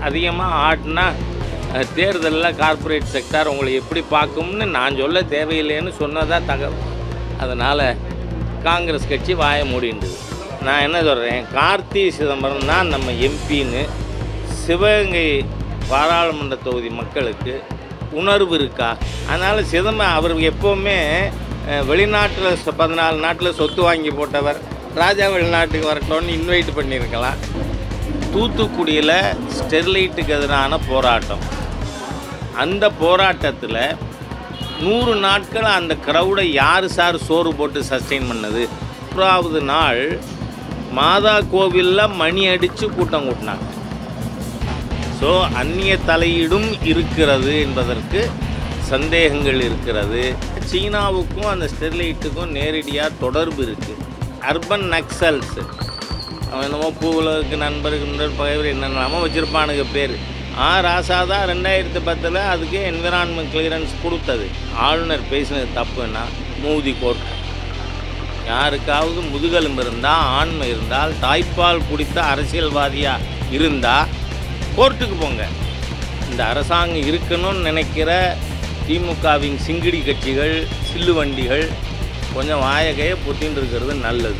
அதிகமாக ஆட்டினா அஹ், தேர்தலில் corporate sector உங்களை எப்படி பார்க்கும்னு நான் சொல்ல தேவையில்லைன்னு சொன்னதா தகவல் அதனால் காங்கிரஸ் கட்சி வாய மூடிண்டுது நான் என்ன சொல்கிறேன் கார்த்தி சிதம்பரம் தான் நம்ம எம்பின்னு சிவகங்கை பாராளுமன்ற தொகுதி மக்களுக்கு உணர்வு இருக்கா அதனால் சிதம்பரம் அவர் எப்போவுமே வெளிநாட்டில் பதினாலு நாட்டில் சொத்து வாங்கி போட்டவர் ராஜா வெளிநாட்டுக்கு வரட்டும்னு இன்வைட் பண்ணியிருக்கலாம் தூத்துக்குடியில் ஸ்டெர்லைட்டுக்கு எதிரான போராட்டம் அந்த போராட்டத்தில் நூறு நாட்கள் அந்த க்ரௌடை யார் சார் சோறு போட்டு சஸ்டெயின் பண்ணது மூன்றாவது நாள் மாதா கோவிலில் மணி அடித்து கூட்டம் கூட்டினாங்க ஸோ அந்நிய தலையீடும் இருக்கிறது என்பதற்கு சந்தேகங்கள் இருக்கிறது சீனாவுக்கும் அந்த ஸ்டெர்லைட்டுக்கும் நேரடியாக தொடர்பு இருக்குது அர்பன் நக்சல்ஸ் அவன் என்னமோ பூவுலகுக்கு நண்பருக்கு நண்பர் பகைவர் என்னென்னமோ வச்சுருப்பானுங்க பேர் ஆ ராசா தான் ரெண்டாயிரத்து பத்தில் அதுக்கு என்விரான்மெண்ட் கிளியரன்ஸ் கொடுத்தது ஆளுநர் பேசினது தப்புன்னா மூதி கோர்ட் யாருக்காவது முதுகெலும்பு இருந்தால் ஆண்மை இருந்தால் தாய்ப்பால் குடித்த அரசியல்வாதியாக இருந்தால் கோர்ட்டுக்கு போங்க இந்த அரசாங்கம் இருக்கணும்னு நினைக்கிற திமுகவின் சிங்கிடி கட்சிகள் சில்லு வண்டிகள் கொஞ்சம் வாயகையை பொத்தின்னு இருக்கிறது நல்லது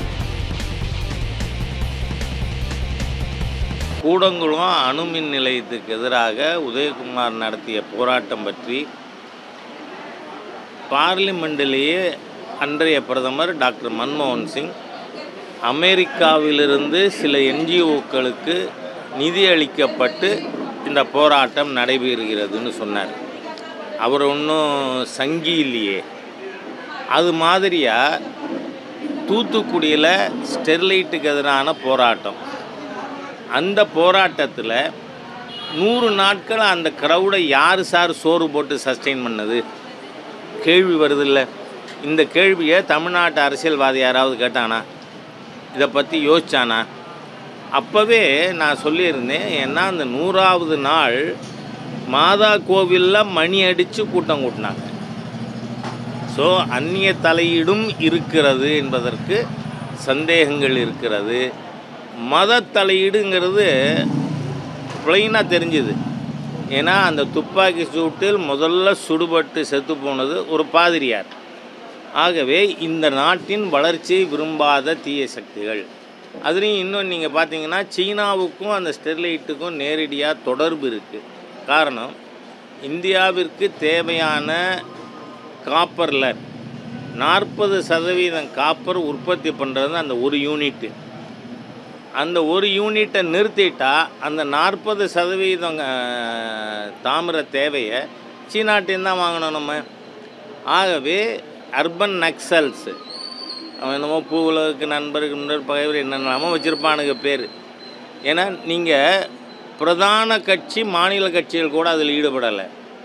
கூடங்குளம் அணுமின் நிலையத்துக்கு எதிராக உதயகுமார் நடத்திய போராட்டம் பற்றி பார்லிமெண்டிலேயே அன்றைய பிரதமர் டாக்டர் மன்மோகன் சிங் அமெரிக்காவிலிருந்து சில என்ஜிஓக்களுக்கு நிதி அளிக்கப்பட்டு இந்த போராட்டம் நடைபெறுகிறதுன்னு சொன்னார் அவர் ஒன்றும் சங்கி இல்லையே அது மாதிரியாக தூத்துக்குடியில் ஸ்டெர்லைட்டுக்கு எதிரான போராட்டம் அந்த போராட்டத்தில் நூறு நாட்கள் அந்த க்ரௌடை யார் சார் சோறு போட்டு சஸ்டெயின் பண்ணது கேள்வி வருதில்ல இந்த கேள்வியை தமிழ்நாட்டு அரசியல்வாதி யாராவது கேட்டானா இதை பற்றி யோசிச்சானா அப்போவே நான் சொல்லியிருந்தேன் ஏன்னா அந்த நூறாவது நாள் மாதா கோவிலில் மணி அடித்து கூட்டம் கூட்டினாங்க ஸோ அந்நிய தலையீடும் இருக்கிறது என்பதற்கு சந்தேகங்கள் இருக்கிறது மத தலையீடுங்கிறது ப்ளைனாக தெரிஞ்சுது ஏன்னா அந்த துப்பாக்கி சூட்டில் முதல்ல சுடுபட்டு செத்து போனது ஒரு பாதிரியார் ஆகவே இந்த நாட்டின் வளர்ச்சியை விரும்பாத தீய சக்திகள் அதுலேயும் இன்னும் நீங்கள் பார்த்தீங்கன்னா சீனாவுக்கும் அந்த ஸ்டெர்லைட்டுக்கும் நேரடியாக தொடர்பு இருக்குது காரணம் இந்தியாவிற்கு தேவையான காப்பரில் நாற்பது சதவீதம் காப்பர் உற்பத்தி பண்ணுறது அந்த ஒரு யூனிட்டு அந்த ஒரு யூனிட்டை நிறுத்திட்டா அந்த நாற்பது சதவீதம் அஹ், தாமிர தேவையை சீனாட்டின் தான் வாங்கணும் நம்ம ஆகவே அர்பன் நக்சல்ஸ் அவன் என்னமோ பூவுலகுக்கு நண்பருக்கு நண்பர் பகைவர் என்னென்னமோ வச்சுருப்பானுங்க பேர் ஏன்னா நீங்கள் பிரதான கட்சி மாநில கட்சிகள் கூட அதில் ஈடுபடலை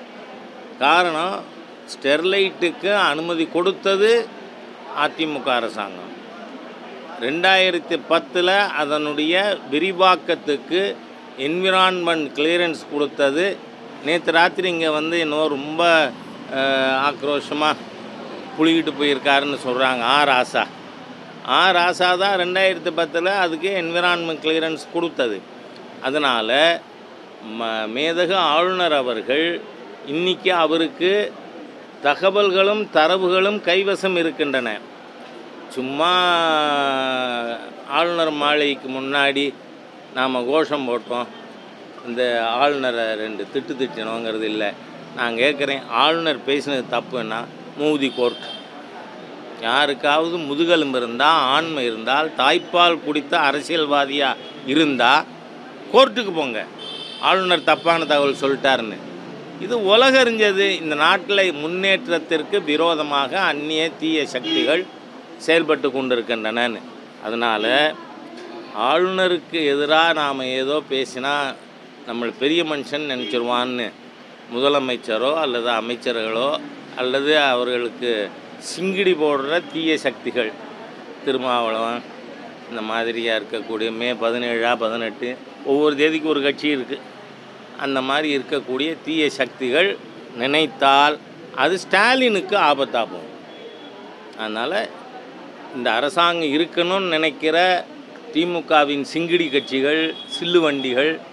காரணம் ஸ்டெர்லைட்டுக்கு அனுமதி கொடுத்தது அதிமுக அரசாங்கம் ரெண்டாயிரத்தி பத்தில் அதனுடைய விரிவாக்கத்துக்கு என்விரான்மெண்ட் கிளியரன்ஸ் கொடுத்தது நேற்று ராத்திரி இங்கே வந்து என்னவோ ரொம்ப ஆக்ரோஷமாக புளிக்கிட்டு போயிருக்காருன்னு சொல்கிறாங்க ஆ ராசா ஆ ராசா தான் ரெண்டாயிரத்தி பத்தில் அதுக்கு என்விரான்மெண்ட் கிளியரன்ஸ் கொடுத்தது அதனால் ம மேதகு ஆளுநர் அவர்கள் இன்னைக்கு அவருக்கு தகவல்களும் தரவுகளும் கைவசம் இருக்கின்றன சும்மா ஆளுநர் மாளிகைக்கு முன்னாடி நாம் கோஷம் போட்டோம் இந்த ஆளுநரை ரெண்டு திட்டு திட்டணுங்கிறது இல்லை நான் கேட்குறேன் ஆளுநர் பேசினது தப்புன்னா மூதி கோர்ட் யாருக்காவது முதுகெலும்பு இருந்தால் ஆண்மை இருந்தால் தாய்ப்பால் குடித்த அரசியல்வாதியாக இருந்தால் கோர்ட்டுக்கு போங்க ஆளுநர் தப்பான தகவல் சொல்லிட்டாருன்னு இது உலகறிஞ்சது இந்த நாட்டில் முன்னேற்றத்திற்கு விரோதமாக அந்நிய தீய சக்திகள் செயல்பட்டு கொண்டிருக்கின்றனன்னு அதனால் ஆளுநருக்கு எதிராக நாம் ஏதோ பேசினா நம்மளை பெரிய மனுஷன் நினச்சிருவான்னு முதலமைச்சரோ அல்லது அமைச்சர்களோ அல்லது அவர்களுக்கு சிங்கிடி போடுற தீய சக்திகள் திருமாவளவன் இந்த மாதிரியாக இருக்கக்கூடிய மே பதினேழா பதினெட்டு ஒவ்வொரு தேதிக்கு ஒரு கட்சி இருக்குது அந்த மாதிரி இருக்கக்கூடிய தீய சக்திகள் நினைத்தால் அது ஸ்டாலினுக்கு ஆபத்தாக போகும் அதனால் இந்த அரசாங்கம் இருக்கணும்னு நினைக்கிற திமுகவின் சிங்கிடி கட்சிகள் சில்லு வண்டிகள்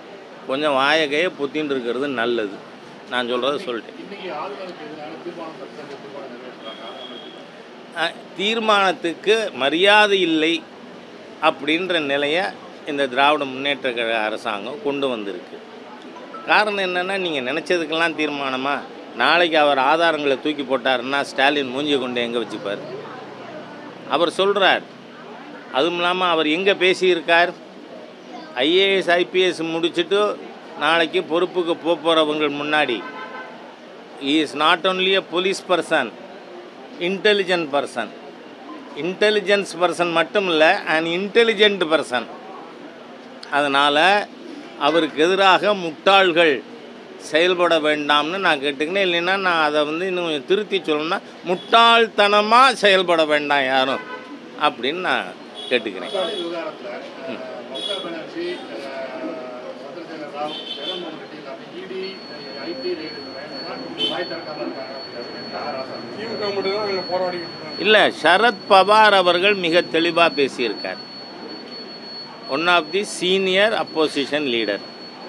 கொஞ்சம் வாயகையை புத்தின்னு இருக்கிறது நல்லது நான் சொல்கிறத சொல்லிட்டேன் இன்னைக்கு ஆளுநருக்கு எதிரான தீர்மானம் சட்டசபை தீர்மானம் நிறைவேற்றுறாங்க அஹ், தீர்மானத்துக்கு மரியாதை இல்லை அப்படின்ற நிலையை இந்த திராவிட முன்னேற்ற கழக அரசாங்கம் கொண்டு வந்திருக்கு காரணம் என்னென்னா நீங்கள் நினச்சதுக்கெல்லாம் தீர்மானமா நாளைக்கு அவர் ஆதாரங்களை தூக்கி போட்டாருன்னா ஸ்டாலின் மூஞ்சி கொண்டு எங்கே வச்சுப்பார் அவர் சொல்கிறார் அதுவும் இல்லாமல் அவர் எங்கே பேசியிருக்கார் ஐஏஎஸ் ஐபிஎஸ் முடிச்சுட்டு நாளைக்கு பொறுப்புக்கு போக போகிறவங்க முன்னாடி is not only a police person intelligent person intelligence person மட்டும் இல்லை அண்ட் இன்டெலிஜென்ட் பர்சன் அதனால் அவருக்கு எதிராக முட்டாள்கள் செயல்பட வேண்டாம்னு நான் கேட்டுக்கினேன் இல்லைன்னா நான் அதை வந்து இன்னும் கொஞ்சம் திருத்தி சொல்லணும்னா முட்டாள்தனமாக செயல்பட வேண்டாம் யாரும் அப்படின்னு நான் கேட்டுக்கிறேன் ஸ்டாலின் விவகாரத்தில் மம்தா பானர்ஜி அஹ், சந்திரசேகர் ராவ் ஜெகன்மோகன் ரெட்டி எல்லாமே இடி ஐடி ரேடு வேணும்னா வாய் திறக்காம இருக்காங்க அப்படின்னு ராசா திமுக மட்டும் தான் அங்கே போராடிக்கிட்டு இருக்காங்க இல்லை சரத் பவார் அவர்கள் மிக தெளிவாக பேசியிருக்கார் one of the senior opposition leader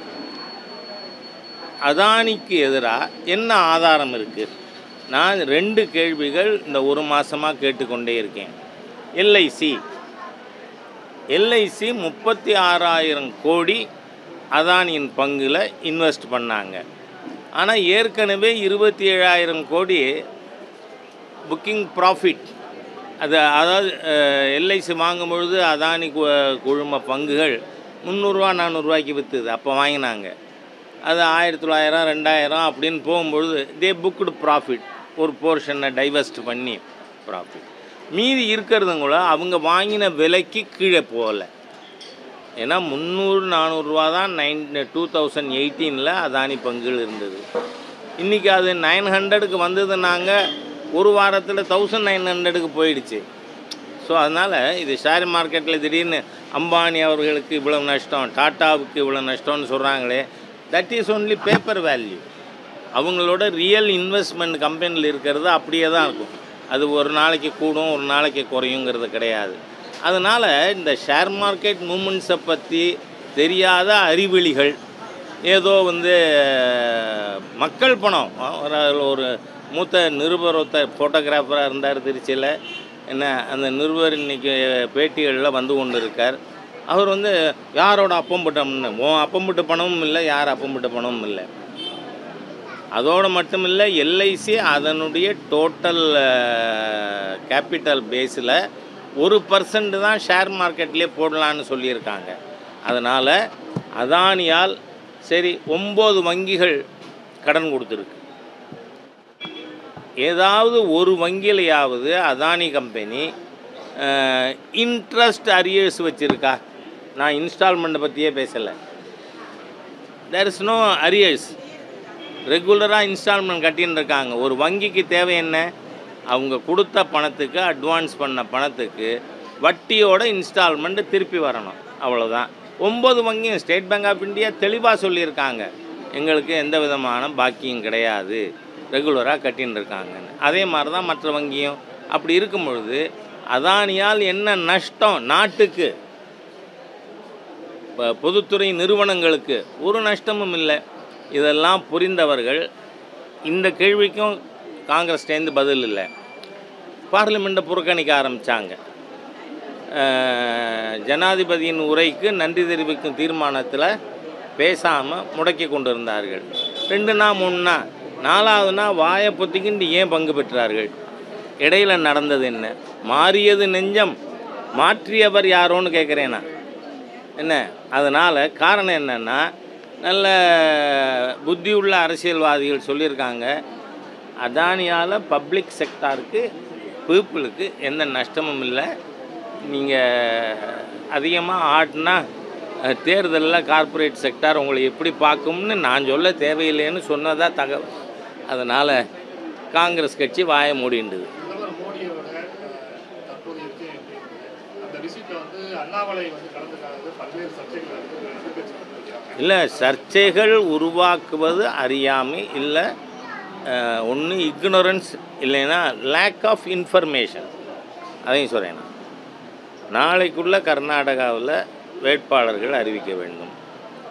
அதானிக்கு எதிராக என்ன ஆதாரம் இருக்குது நான் ரெண்டு கேள்விகள் இந்த ஒரு மாதமாக கேட்டுக்கொண்டே இருக்கேன் எல்ஐசி எல்ஐசி முப்பத்தி ஆறாயிரம் கோடி அதானியின் பங்கில் இன்வெஸ்ட் பண்ணாங்க ஆனால் ஏற்கனவே இருபத்தி ஏழாயிரம் கோடி புக்கிங் ப்ராஃபிட் அது அதாவது எல்ஐசி வாங்கும் பொழுது அதானி கு- குழும பங்குகள் முந்நூறுரூவா நானூறுரூவாய்க்கு விற்றுது அப்போ வாங்கினாங்க அது ஆயிரத்தி தொள்ளாயிரம் ரெண்டாயிரம் அப்படின்னு போகும்பொழுது தே புக்குடு ப்ராஃபிட் ஒரு போர்ஷனை டைவர்ஸ்ட் பண்ணி ப்ராஃபிட் மீதி இருக்கிறதும் கூட அவங்க வாங்கின விலைக்கு கீழே போகலை ஏன்னா முந்நூறு நானூறுரூவா தான் நைன் டூ தௌசண்ட் எயிட்டீனில் அதானி பங்குகள் இருந்தது இன்றைக்கி அது நைன் ஹண்ட்ரடுக்கு வந்ததுனாங்க ஒரு வாரத்தில் தௌசண்ட் நைன் ஹண்ட்ரடுக்கு போயிடுச்சு ஸோ அதனால் இது ஷேர் மார்க்கெட்டில் திடீர்னு அம்பானி அவர்களுக்கு இவ்வளோ நஷ்டம் டாட்டாவுக்கு இவ்வளோ நஷ்டம்னு சொல்கிறாங்களே that is only paper value அவங்களோட ரியல் இன்வெஸ்ட்மெண்ட் கம்பெனியில் இருக்கிறது அப்படியே தான் இருக்கும் அது ஒரு நாளைக்கு கூடும் ஒரு நாளைக்கு குறையுங்கிறது கிடையாது அதனால் இந்த ஷேர் மார்க்கெட் மூமெண்ட்ஸை பற்றி தெரியாத அறிவெளிகள் ஏதோ வந்து மக்கள் பணம் ஒரு ஒரு மூத்த நிருபர் ஒருத்தர் ஃபோட்டோகிராஃபராக இருந்தார் திருச்சியில் என்ன அந்த நிருபர் இன்னைக்கு பேட்டிகளில் வந்து கொண்டு இருக்கார் அவர் வந்து யாரோட அப்பம் பட்டம்னு உன் அப்பம் பட்ட பணமும் இல்லை யார் அப்பம் பட்ட பணமும் இல்லை அதோடு மட்டும் இல்லை எல்ஐசி அதனுடைய டோட்டல் கேபிட்டல் பேஸில் ஒரு பர்சன்ட் தான் ஷேர் மார்க்கெட்லேயே போடலான்னு சொல்லியிருக்காங்க அதனால் அதானியால் சரி ஒம்பது வங்கிகள் கடன் கொடுத்துருக்கு ஏதாவது ஒரு வங்கியிலையாவது அதானி கம்பெனி இன்ட்ரெஸ்ட் அரியர்ஸ் வச்சுருக்கா நான் இன்ஸ்டால்மெண்ட்டை பற்றியே பேசலை தேர் இஸ் நோ அரியர்ஸ் ரெகுலராக இன்ஸ்டால்மெண்ட் கட்டின்னு இருக்காங்க ஒரு வங்கிக்கு தேவை என்ன அவங்க கொடுத்த பணத்துக்கு அட்வான்ஸ் பண்ண பணத்துக்கு வட்டியோட இன்ஸ்டால்மெண்ட் திருப்பி வரணும் அவ்வளோதான் ஒம்பது வங்கியும் ஸ்டேட் பேங்க் ஆஃப் இந்தியா தெளிவாக சொல்லியிருக்காங்க எங்களுக்கு எந்த விதமான பாக்கியும் கிடையாது ரெகுலராக கட்டின்னு இருக்காங்கன்னு அதே மாதிரி தான் மற்ற வங்கியும் அப்படி இருக்கும் பொழுது அதானியால் என்ன நஷ்டம் நாட்டுக்கு இப்போ பொதுத்துறை நிறுவனங்களுக்கு ஒரு நஷ்டமும் இல்லை இதெல்லாம் புரிந்தவர்கள் இந்த கேள்விக்கும் காங்கிரஸ்டேருந்து பதில் இல்லை பார்லிமெண்ட்டை புறக்கணிக்க ஆரம்பித்தாங்க ஜனாதிபதியின் உரைக்கு நன்றி தெரிவிக்கும் தீர்மானத்தில் பேசாமல் முடக்கி கொண்டு இருந்தார்கள் ரெண்டு நாள் மூணு நாள் நாலாவதுனா வாயை பொத்திக்கிண்டு ஏன் பங்கு பெற்றார்கள் இடையில நடந்தது என்ன மாறியது நெஞ்சம் மாற்றியவர் யாரோன்னு கேட்குறேன் நான் என்ன அதனால் காரணம் என்னென்னா நல்ல புத்தி உள்ள அரசியல்வாதிகள் சொல்லியிருக்காங்க அதானியால் பப்ளிக் செக்டாருக்கு பீப்புளுக்கு எந்த நஷ்டமும் இல்லை நீங்கள் அதிகமாக ஆட்டினா தேர்தலில் கார்ப்பரேட் செக்டார் உங்களை எப்படி பார்க்கும்னு நான் சொல்ல தேவையில்லைன்னு சொன்னதா தகவல் அதனால் காங்கிரஸ் கட்சி வாய மூடிண்டுது பிரதமர் மோடியோட அஹ், தற்போதைய விஜயம் எப்படி இருக்கு? அந்த விசிட்ல வந்து அண்ணாமலை வந்து கலந்துக்காதது பல்வேறு சர்ச்சைகள் வந்து எதிர்கட்சி வைக்கிறாங்க இல்லை சர்ச்சைகள் உருவாக்குவது அறியாமை இல்லை ஒன்று இக்னோரன்ஸ் இல்லைன்னா லேக் ஆஃப் இன்ஃபர்மேஷன் அதையும் சொல்கிறேன் நான் நாளைக்குள்ளே கர்நாடகாவில் வேட்பாளர்கள் அறிவிக்க வேண்டும்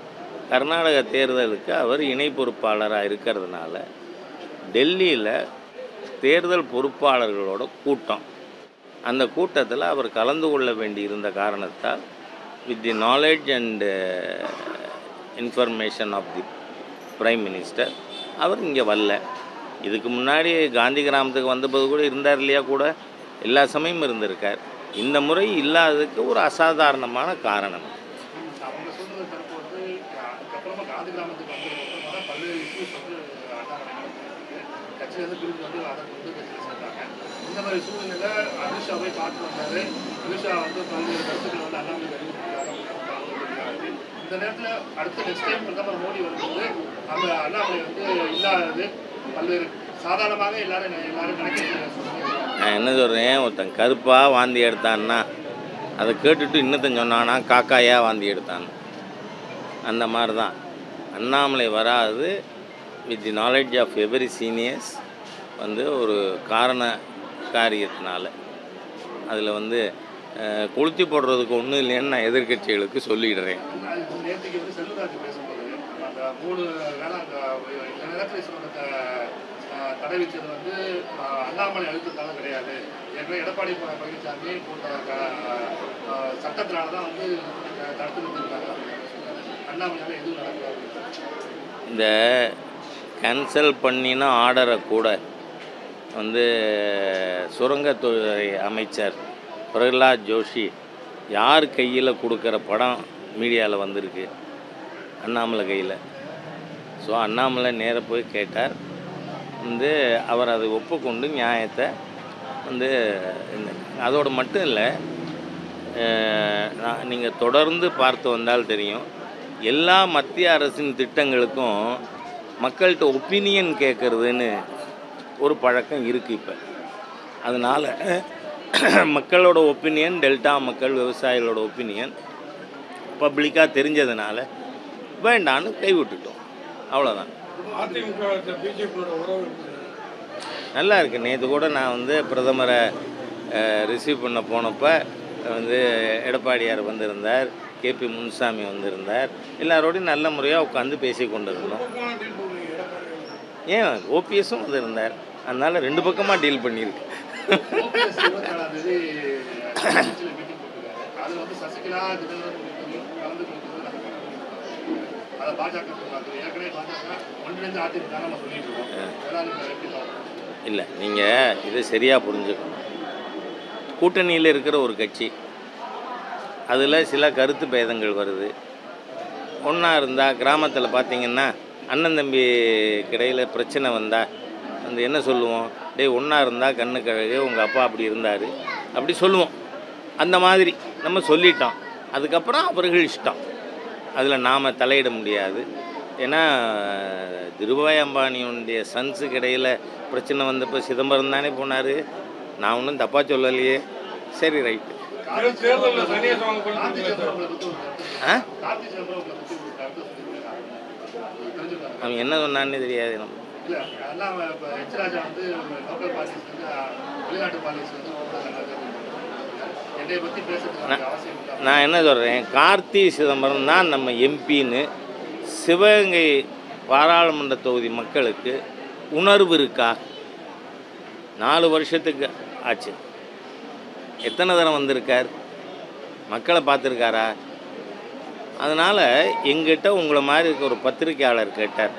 கர்நாடக தேர்தலுக்கு அவர் இணை பொறுப்பாளராக இருக்கிறதுனால டெல்லியில் தேர்தல் பொறுப்பாளர்களோட கூட்டம் அந்த கூட்டத்தில் அவர் கலந்து கொள்ள வேண்டி இருந்த காரணத்தால் with the knowledge and information of the prime minister அவர் இங்கே வரல இதுக்கு முன்னாடி காந்தி கிராமத்துக்கு வந்தபோது கூட இருந்தார் இல்லையா கூட எல்லா சமயமும் இருந்திருக்கார் இந்த முறை இல்லாததுக்கு ஒரு அசாதாரணமான காரணம் அவங்க சொல்றது தரப்பு வந்து அதுக்கப்புறமா காந்தி கிராமத்துக்கு வந்ததுக்கு அப்புறமா தான் பல்வேறு இஷ்யூஸ் வந்து அண்ணாமலை கட்சியிலேருந்து பிரிஞ்சு வந்து அதை வந்து கட்சியில் சேர்ந்தாங்க இந்த மாதிரி சூழ்நிலையில அமித்ஷாவை பார்த்து வந்தாரு அமித்ஷா வந்து பல்வேறு கருத்துக்களை வந்து அண்ணாமலை அறிவித்திருக்காரு இந்த நேரத்தில் அடுத்த நெக்ஸ்ட் டைம் பிரதமர் மோடி வரும்போது அந்த அண்ணாமலை வந்து இல்லாதது பல்வேறு சாதாரணமாக எல்லாரும் எல்லாரும் நினைக்கிறது நான் என்ன சொல்கிறேன் ஒருத்தன் கருப்பாக வாந்தி எடுத்தான்னா அதை கேட்டுட்டு இன்னொருத்தன் சொன்னானா காக்காயா வாந்தி எடுத்தான் அந்த மாதிரி தான் அண்ணாமலை வராது with the knowledge of every seniors வந்து ஒரு காரண காரியத்தினால அதில் வந்து அஹ், கொளுத்தி போடுறதுக்கு ஒன்றும் இல்லைன்னு நான் எதிர்க்கட்சிகளுக்கு சொல்லிடுறேன் அது நேற்றுக்கு வந்து செல்வராஜ் பேசும்போது நம்ம அந்த மூணு வேலை அந்த இந்த நேரத்தில் சொன்ன தடை வச்சது வந்து அஹ், அண்ணாமலை அழுத்தத்தால கிடையாது ஏற்கனவே எடப்பாடி ப- பழனிசாமி போட்ட அஹ், சட்டத்தினால தான் வந்து அஹ், தடுத்து நிறுத்திருக்காங்க அப்படின்னு சொன்னாரு. அண்ணாமலையால எதுவும் நடக்காது இந்த கேன்சல் பண்ணின ஆர்டரை கூட வந்து சுரங்கத்துறை அமைச்சர் பிரகலாத் ஜோஷி யார் கையில் கொடுக்குற படம் மீடியாவில் வந்திருக்கு அண்ணாமலை கையில் ஸோ அண்ணாமலை நேராக போய் கேட்டார் வந்து அவர் அதை ஒப்புக்கொண்டு நியாயத்தை வந்து இந்த அதோடு மட்டும் இல்லை நீங்கள் தொடர்ந்து பார்த்து வந்தால் தெரியும் எல்லா மத்திய அரசின் திட்டங்களுக்கும் மக்கள்கிட்ட ஒப்பீனியன் கேட்குறதுன்னு ஒரு பழக்கம் இருக்குது இப்போ அதனால் மக்களோட ஒப்பீனியன் டெல்டா மக்கள் விவசாயிகளோட ஒப்பீனியன் பப்ளிக்காக தெரிஞ்சதுனால வேண்டான்னு கைவிட்டுட்டோம் அவ்வளோதான் அதிமுக பிஜேபியோட உறவு எப்படி? நல்லா இருக்கு நேற்று கூட நான் வந்து பிரதமரை ரிசீவ் பண்ண போனப்போ வந்து எடப்பாடியார் வந்திருந்தார் கேபி முனுசாமி வந்திருந்தார் எல்லாரோடையும் நல்ல முறையாக உட்காந்து பேசி கொண்டிருந்தோம் பக்கமான டீல் போடுறீங்க எடப்பாடி ஏன் ஓபிஎஸும் வந்திருந்தார் அதனால் ரெண்டு பக்கமாக டீல் பண்ணியிருக்கு ஓபிஎஸ் இருபத்தேழாம் தேதி கட்சியில் மீட்டிங் போட்டிருக்காரு அது வந்து சசிகலா தினகரன் உள்ளிட்டவர்கள் கலந்து கொடுத்தது நாங்கள் அதை பாஜக சொன்னாங்க ஏற்கனவே பாஜக ஒன்றிணைந்து அதிமுக நம்ம சொல்லிட்டு இருக்கோம் அதனால இப்ப எப்படி பார்க்கணும் இல்லை நீங்கள் இதை சரியாக புரிஞ்சுக்கணும் கூட்டணியில் இருக்கிற ஒரு கட்சி அதில் சில கருத்து பேதங்கள் வருது ஒன்றா இருந்தால் கிராமத்தில் பார்த்தீங்கன்னா அண்ணன் தம்பி கிடையில் பிரச்சனை வந்தால் வந்து என்ன சொல்லுவோம் டேய் ஒன்றா இருந்தால் கண்ணு கழகு உங்கள் அப்பா அப்படி இருந்தார் அப்படி சொல்லுவோம் அந்த மாதிரி நம்ம சொல்லிட்டோம் அதுக்கப்புறம் அவர்கள் இஷ்டம் அதில் நாம் தலையிட முடியாது ஏன்னா திருபாய் அம்பானியுடைய சன்ஸுக்கு இடையில் பிரச்சனை வந்தப்போ சிதம்பரம் தானே போனார் நான் ஒன்றும் தப்பாக சொல்லலையே சரி ரைட்டு தேர்தலில் சன்னியாசம் வாங்க கார்த்தி போறீங்க சிதம்பரம் உங்களை பற்றி ஒரு கருத்து ஆ கார்த்தி சிதம்பரம் உங்களை பற்றி ஒரு கருத்து சொல்லியிருக்காங்க தெரிஞ்சுக்காங்க அவன் என்ன சொன்னான்னு தெரியாது நம்ம இல்லை அதெல்லாம் இப்போ எச் ராஜா வந்து லோக்கல் பார்ட்டிஸ் வந்து வெளிநாட்டு பார்ட்டிஸ் வந்து என்னைய பற்றி பேசுறதுக்கு எனக்கு அவசியம் இல்லை நான் என்ன சொல்கிறேன் கார்த்தி சிதம்பரம் தான் நம்ம எம்பின்னு சிவகங்கை பாராளுமன்ற தொகுதி மக்களுக்கு உணர்வு இருக்கா நாலு வருஷத்துக்கு ஆச்சு எத்தனை தரம் வந்திருக்கார் மக்களை பார்த்துருக்காரா அதனால் எங்கிட்ட உங்களை மாதிரி இருக்க ஒரு பத்திரிக்கையாளர் கேட்டார்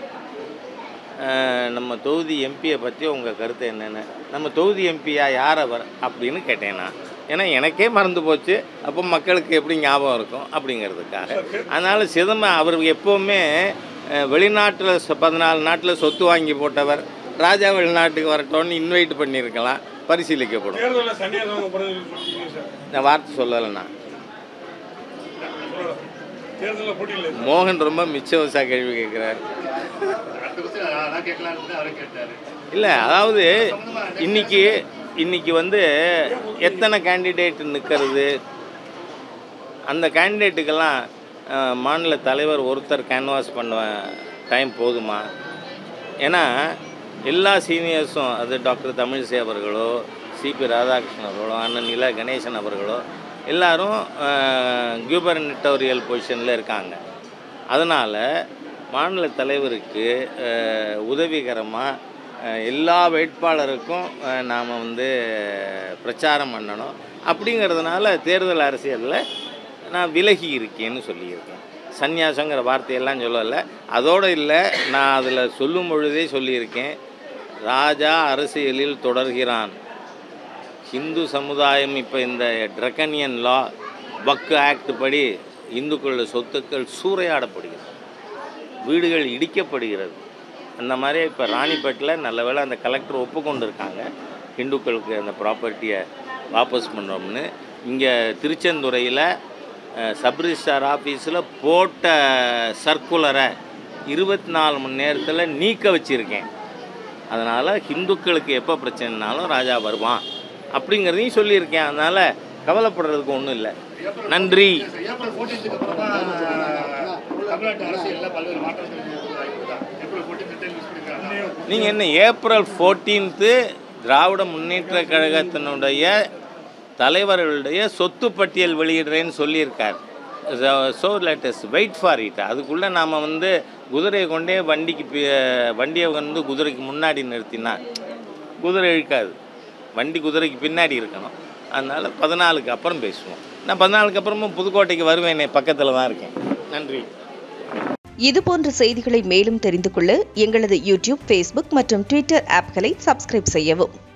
அஹ், நம்ம தொகுதி எம்பியை பற்றி உங்கள் கருத்து என்னென்னு நம்ம தொகுதி எம்பியா யார் அவர் அப்படின்னு கேட்டேன் நான் ஏன்னா எனக்கே மறந்து போச்சு அப்போ மக்களுக்கு எப்படி ஞாபகம் இருக்கும் அப்படிங்கிறதுக்காக அதனால் சிதம்பரம் அவர் எப்போவுமே வெளிநாட்டில் பதினாலு நாட்டில் சொத்து வாங்கி போட்டவர் ராஜா வெளிநாட்டுக்கு வரட்டும்னு இன்வைட் பண்ணியிருக்கலாம் பரிசீலிக்கப்படும் தேர்தலில் சன்னியாசம் வாங்க போறேன்னு சொல்லிட்டீங்க சார் இந்த வார்த்தை சொல்லலைண்ணா சொல்லலாம். தேர்தலில் போட்டியில் மோகன் ரொம்ப மிச்சவசா கேள்வி கேட்குறாரு அடுத்த கொஸ்டின் அதான் கேட்கலான்னு அவரே கேட்டார் இல்லை அதாவது இன்னைக்கு இன்னைக்கு வந்து எத்தனை கேண்டிடேட் நிற்கிறது அந்த கேண்டிடேட்டுக்கெல்லாம் அஹ், மாநில தலைவர் ஒருத்தர் கேன்வாஸ் பண்ண டைம் போதுமா ஏன்னா எல்லா சீனியர்ஸும் அது டாக்டர் தமிழிசை அவர்களோ சிபி ராதாகிருஷ்ணன் அவர்களோ அண்ணன் நிலா கணேசன் அவர்களோ எல்லாரும் கியூபர்னிட்டோரியல் பொசிஷனில் இருக்காங்க அதனால் மாநில தலைவருக்கு உதவிகரமாக எல்லா வேட்பாளருக்கும் நாம் வந்து பிரச்சாரம் பண்ணணும் அப்படிங்கிறதுனால தேர்தல் அரசியலில் நான் விலகி இருக்கேன்னு சொல்லியிருக்கேன் சந்நியாசங்கிற வார்த்தையெல்லாம் சொல்லலை அதோடு இல்லை நான் அதில் சொல்லும் பொழுதே சொல்லியிருக்கேன் ராஜா அரசியலில் தொடர்கிறான் ஹிந்து சமுதாயம் இப்போ இந்த ட்ரக்கனியன் லா வக்கு ஆக்ட் படி இந்துக்களோட சொத்துக்கள் சூறையாடப்படுகிறது வீடுகள் இடிக்கப்படுகிறது அந்த மாதிரி இப்போ ராணிப்பேட்டில் நல்ல வேளை அந்த கலெக்டர் ஒப்புக்கொண்டு இருக்காங்க ஹிந்துக்களுக்கு அந்த ப்ராப்பர்ட்டியை வாபஸ் பண்ணுறோம்னு இங்கே திருச்செந்துறையில் சப் ரிஜிஸ்டார் ஆஃபீஸில் போட்ட சர்க்குலரை இருபத்தி நாலு மணி நேரத்தில் நீக்க வச்சுருக்கேன் அதனால் ஹிந்துக்களுக்கு எப்போ பிரச்சனைனாலும் ராஜா வருவான் அப்படிங்கிறதையும் சொல்லியிருக்கேன் அதனால் கவலைப்படுறதுக்கு ஒன்றும் இல்லை நன்றி ஏப்ரல் ஃபோர்டீன்த்துக்கு அப்புறமா தமிழ்நாட்டு அரசியலில் பல்வேறு மாற்றங்கள் ஏற்படுதா ஏப்ரல் ஃபோர்டீன் ரிட்டர்ன் யூஸ் பண்ணிருக்காங்க நீங்கள் என்ன ஏப்ரல் ஃபோர்டீன்த்து திராவிட முன்னேற்ற கழகத்தினுடைய தலைவர்களுடைய சொத்து பட்டியல் வெளியிடுறேன்னு சொல்லியிருக்கார் so let's wait for it அதுக்குள்ளே நாம் வந்து குதிரையை கொண்டே வண்டிக்கு பி- வண்டியை வந்து குதிரைக்கு முன்னாடி நிறுத்தினா குதிரை இழுக்காது வண்டி குதிரைக்கு பின்னாடி இருக்கணும் அதனால் பதினாலுக்கு அப்புறம் பேசுவோம் நான் பதினாலுக்கு அப்புறமும் புதுக்கோட்டைக்கு வருவேனே பக்கத்தில் தான் இருக்கேன் நன்றி இது போன்ற செய்திகளை மேலும் தெரிந்து கொள்ள எங்களது யூடியூப் ஃபேஸ்புக் மற்றும் ட்விட்டர் ஆப்களை சப்ஸ்கிரைப் செய்யவும்